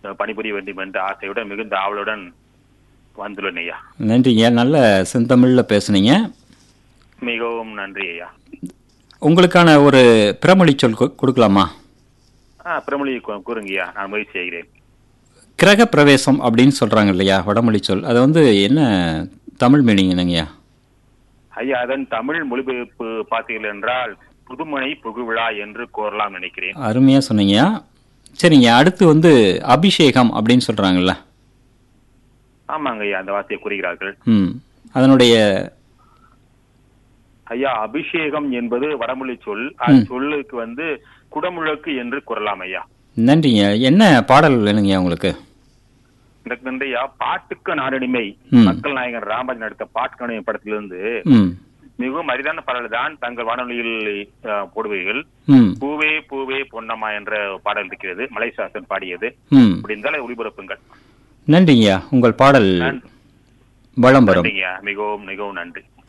அஹ், பணிபுரிய வேண்டும் என்ற ஆசையுடன் மிகுந்த ஆவலுடன் வந்துள்ளேன் ஐயா நன்றிங்க நல்ல செந்தமிழில் பேசுனீங்க மிகவும் நன்றி ஐயா உங்களுக்கான ஒரு பிறமொழி சொல் கொ- கொடுக்கலாமா ஆ பிரமொழி கூ- கூறுங்கய்யா நான் முயற்சி செய்கிறேன் கிரக பிரவேசம் அப்படின்னு சொல்றாங்க இல்லையா வடமொழி சொல் அது வந்து என்ன தமிழ் மீனிங் என்னங்கய்யா ஐயா அதன் தமிழ் மொழிபெயர்ப்பு பார்த்தீர்கள் என்றால் புதுமனை புகுவிழா என்று கூறலாம் நினைக்கிறேன் அருமையா சொன்னீங்கய்யா சரிங்க அடுத்து வந்து அபிஷேகம் அப்படின்னு சொல்றாங்கல்ல ஆமாங்க ஐயா அந்த வார்த்தையை கூறுகிறார்கள் ம் அதனுடைய ஐயா அபிஷேகம் என்பது வடமொழி சொல் அது சொல்லுக்கு வந்து குடமுழக்கு என்று கூறலாம் ஐயா நன்றிங்க என்ன பாடல் வேணுங்கய்யா உங்களுக்கு எனக்கு நன்றி ஐயா பாட்டுக்கு நாடடிமை ம். மக்கள் நாயகன் ராமராஜ் நடித்த பாட்டுக்கு நாடடிமை படத்திலிருந்து ம் மிகவும் அரிதான பாடல் தான் தங்கள் வானொலியில் அஹ், போடுவீர்கள் ம் பூவே பூவே பொன்னம்மா என்ற பாடல் இருக்கிறது மலைசாசன் பாடியது ம் அப்படி இருந்தாலும் ஒளிபரப்புங்கள் நன்றிங்கய்யா உங்கள் பாடல் நன்றி. வளம் வரும் நன்றிங்க மிகவும் மிகவும் நன்றி